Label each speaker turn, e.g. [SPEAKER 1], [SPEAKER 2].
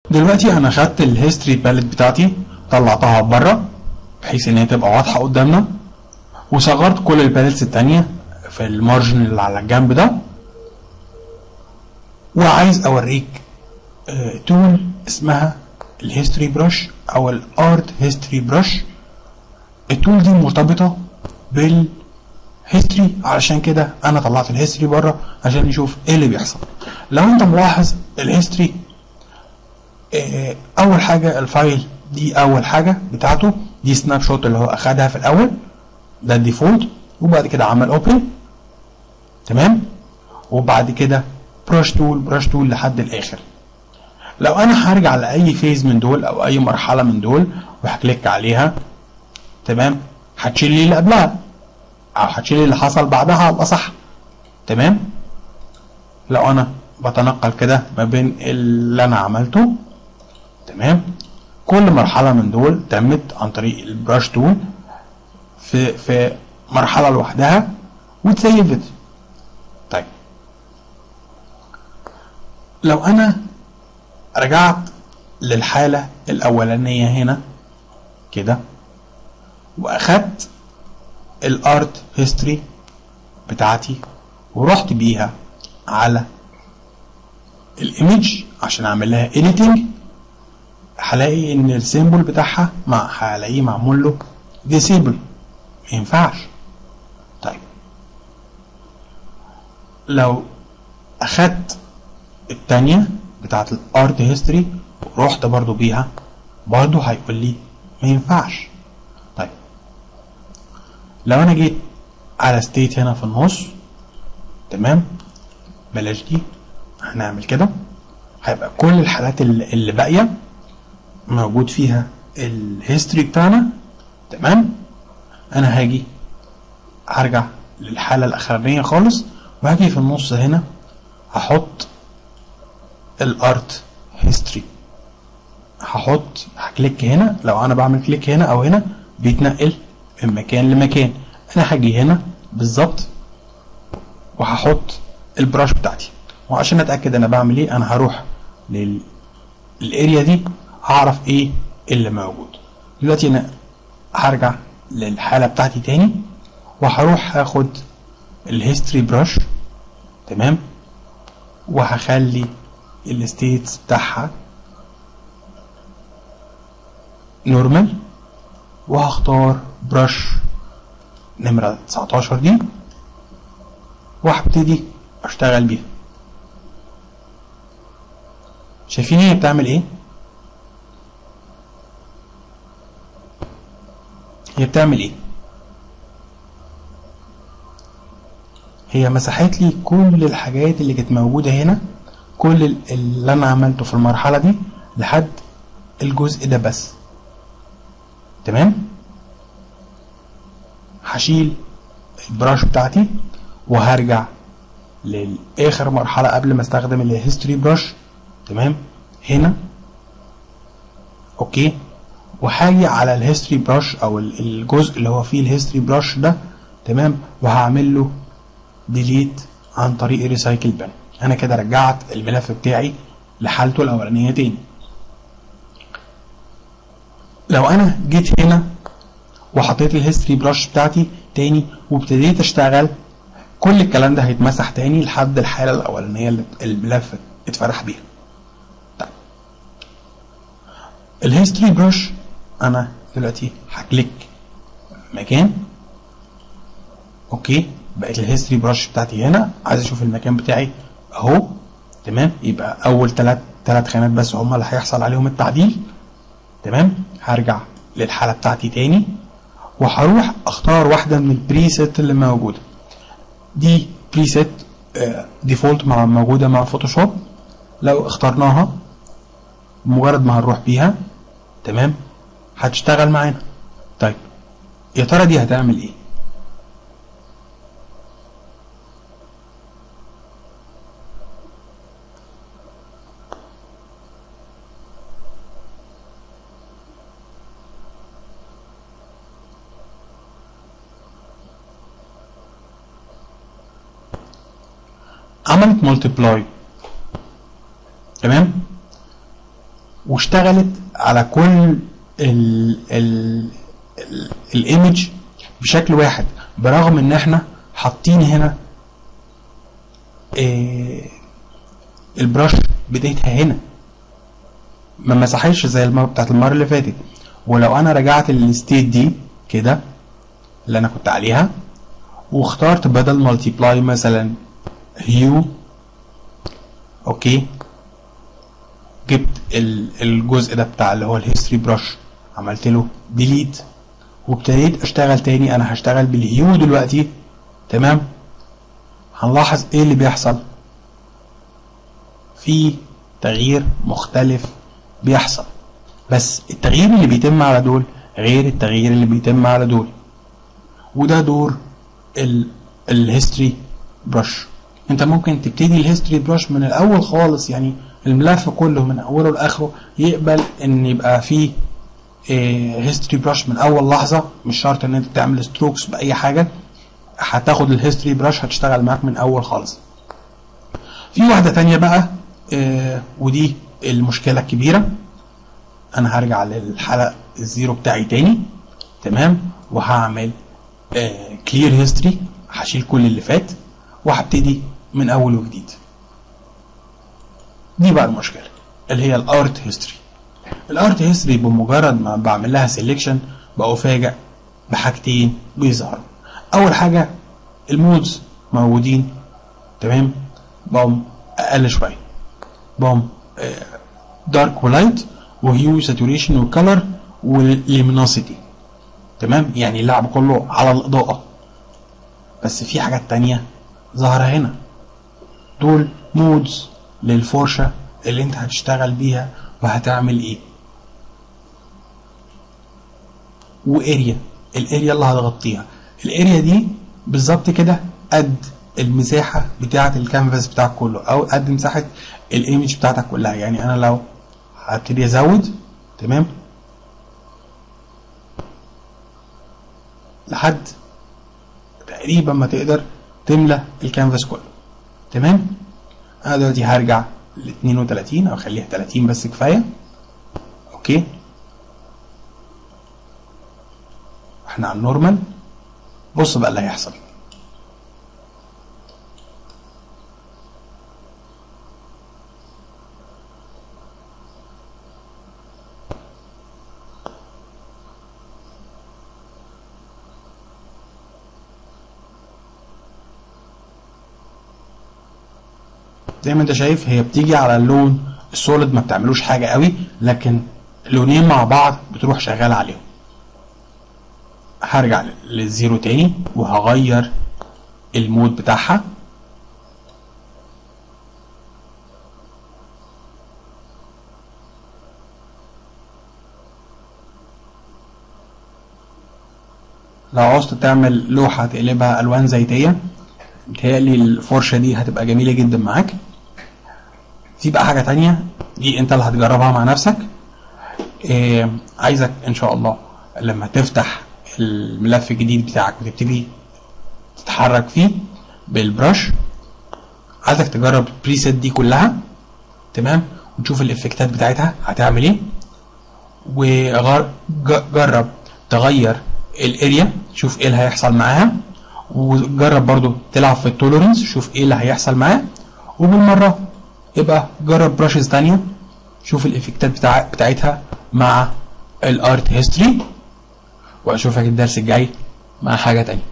[SPEAKER 1] دلوقتي انا خدت الهيستوري باليت بتاعتي طلعتها بره بحيث ان هي تبقى واضحه قدامنا وصغرت كل الباليتس التانية في المارجن اللي على الجنب ده وعايز اوريك تول اسمها الهيستوري براش او الارت هيستوري براش التول دي مرتبطه بالهيستوري علشان كده انا طلعت الهيستوري بره عشان نشوف ايه اللي بيحصل لو انت ملاحظ الهيستوري آه، اول حاجه الفايل دي اول حاجه بتاعته دي سناب شوت اللي هو اخدها في الاول ده الديفولت وبعد كده عمل اوبن تمام وبعد كده براش تول براش تول لحد الاخر لو انا هرجع لاي فيز من دول او اي مرحله من دول وهكليك عليها تمام هتشيل لي اللي قبلها او هتشيل لي اللي حصل بعدها على الاصح تمام لو انا بتنقل كده ما بين اللي انا عملته تمام كل مرحله من دول تمت عن طريق البراش تول في في مرحله لوحدها وتسيفت طيب لو انا رجعت للحالة الأولانية هنا كده وأخدت الارت هيستوري بتاعتي ورحت بيها على الايمج عشان اعمل لها editing هلاقي ان السيمبل بتاعها مع هلاقيه معمول له disable ما ينفعش طيب لو اخدت التانية بتاعت الارت هيستوري ورحت برضو بيها برضو هيقول لي ما ينفعش طيب لو انا جيت على ستيت هنا في النص تمام بلاش دي هنعمل كده هيبقى كل الحالات اللي, اللي باقيه موجود فيها الهيستوري بتاعنا تمام انا هاجي هرجع للحاله الاخرانيه خالص وهاجي في النص هنا هحط الارت هيستوري هحط هكليك هنا لو انا بعمل كليك هنا او هنا بيتنقل من مكان لمكان انا هاجي هنا بالظبط وهحط البراش بتاعتي وعشان اتاكد انا بعمل ايه انا هروح للاريا دي هعرف ايه اللي موجود دلوقتي انا هرجع للحاله بتاعتي تاني وهروح هاخد الهيستوري براش تمام وهخلي الستيتس بتاعها نورمال وهختار براش نمرة 19 دي وهبتدي اشتغل بيها شايفين هي بتعمل ايه هي بتعمل ايه هي مسحت لي كل الحاجات اللي كانت موجودة هنا كل اللي انا عملته في المرحلة دي لحد الجزء ده بس تمام هشيل البراش بتاعتي وهرجع لاخر مرحلة قبل ما استخدم الهيستوري براش تمام هنا اوكي وهاجي على الهيستوري براش او الجزء اللي هو فيه الهيستوري براش ده تمام وهعمل له ديليت عن طريق ريسايكل بان انا كده رجعت الملف بتاعي لحالته الاولانيه تاني لو انا جيت هنا وحطيت الهيستوري براش بتاعتي تاني وابتديت اشتغل كل الكلام ده هيتمسح تاني لحد الحاله الاولانيه اللي الملف اتفتح بيها طيب الهيستوري براش انا دلوقتي هكليك مكان اوكي بقت الهيستوري براش بتاعتي هنا عايز اشوف المكان بتاعي اهو تمام يبقى اول ثلاث ثلاث خانات بس هم اللي هيحصل عليهم التعديل تمام هرجع للحاله بتاعتي تاني وهروح اختار واحده من البريسيت اللي موجوده دي بريسيت ديفولت مع موجوده مع فوتوشوب لو اخترناها مجرد ما هنروح بيها تمام هتشتغل معانا طيب يا ترى دي هتعمل ايه عملت ملتبلاي تمام واشتغلت على كل ال ال ال الايمج بشكل واحد برغم ان احنا حاطين هنا إيه البرش بدايتها هنا ما مسحتش زي المره بتاعت المره اللي فاتت ولو انا رجعت للستيت دي كده اللي انا كنت عليها واخترت بدل مالتيبلاي مثلا هيو اوكي جبت الجزء ده بتاع اللي هو الهيستوري برش عملت له ديليت وابتديت اشتغل تاني انا هشتغل بالهيو دلوقتي تمام هنلاحظ ايه اللي بيحصل في تغيير مختلف بيحصل بس التغيير اللي بيتم على دول غير التغيير اللي بيتم على دول وده دور الهيستوري برش انت ممكن تبتدي الهيستوري برش من الاول خالص يعني الملف كله من اوله لاخره يقبل ان يبقى فيه هيستوري برش من اول لحظه مش شرط ان انت تعمل ستروكس باي حاجه هتاخد الهيستوري برش هتشتغل معاك من اول خالص في واحده تانية بقى آه ودي المشكله الكبيره انا هرجع للحلقه الزيرو بتاعي تاني تمام وهعمل كلير هيستوري هشيل كل اللي فات وهبتدي من اول وجديد دي بقى المشكله اللي هي الارت هيستوري الارت هيستوري بمجرد ما بعمل لها سيلكشن بأفاجئ بحاجتين بيظهروا اول حاجه المودز موجودين تمام بقوم اقل شويه بقوم دارك ولايت وهيو ساتوريشن وكلر وليمينوسيتي تمام يعني اللعب كله على الاضاءه بس في حاجات تانية ظاهره هنا دول مودز للفرشه اللي انت هتشتغل بيها وهتعمل ايه واريا الاريا اللي هتغطيها الاريا دي بالظبط كده قد المساحه بتاعه الكانفاس بتاعك كله او قد مساحه الايمج بتاعتك كلها يعني انا لو هبتدي ازود تمام لحد تقريبا ما تقدر تملى الكانفاس كله تمام انا دلوقتي هرجع ل 32 او اخليها 30 بس كفايه اوكي احنا على النورمال بص بقى اللي هيحصل زي ما انت شايف هي بتيجي على اللون السوليد ما بتعملوش حاجه قوي لكن لونين مع بعض بتروح شغال عليهم هرجع للزيرو تاني وهغير المود بتاعها لو عوزت تعمل لوحة تقلبها ألوان زيتية متهيألي الفرشة دي هتبقى جميلة جدا معاك في بقى حاجة تانية دي انت اللي هتجربها مع نفسك إيه عايزك ان شاء الله لما تفتح الملف الجديد بتاعك وتبتدي تتحرك فيه بالبرش عايزك تجرب البريسيت دي كلها تمام وتشوف الافكتات بتاعتها هتعمل ايه وجرب تغير الاريا شوف ايه اللي هيحصل معاها وجرب برضو تلعب في التوليرنس شوف ايه اللي هيحصل معاه وبالمره يبقى جرب براشز تانية شوف الافكتات بتاع بتاعتها مع الارت هيستوري واشوفك الدرس الجاي مع حاجه تانية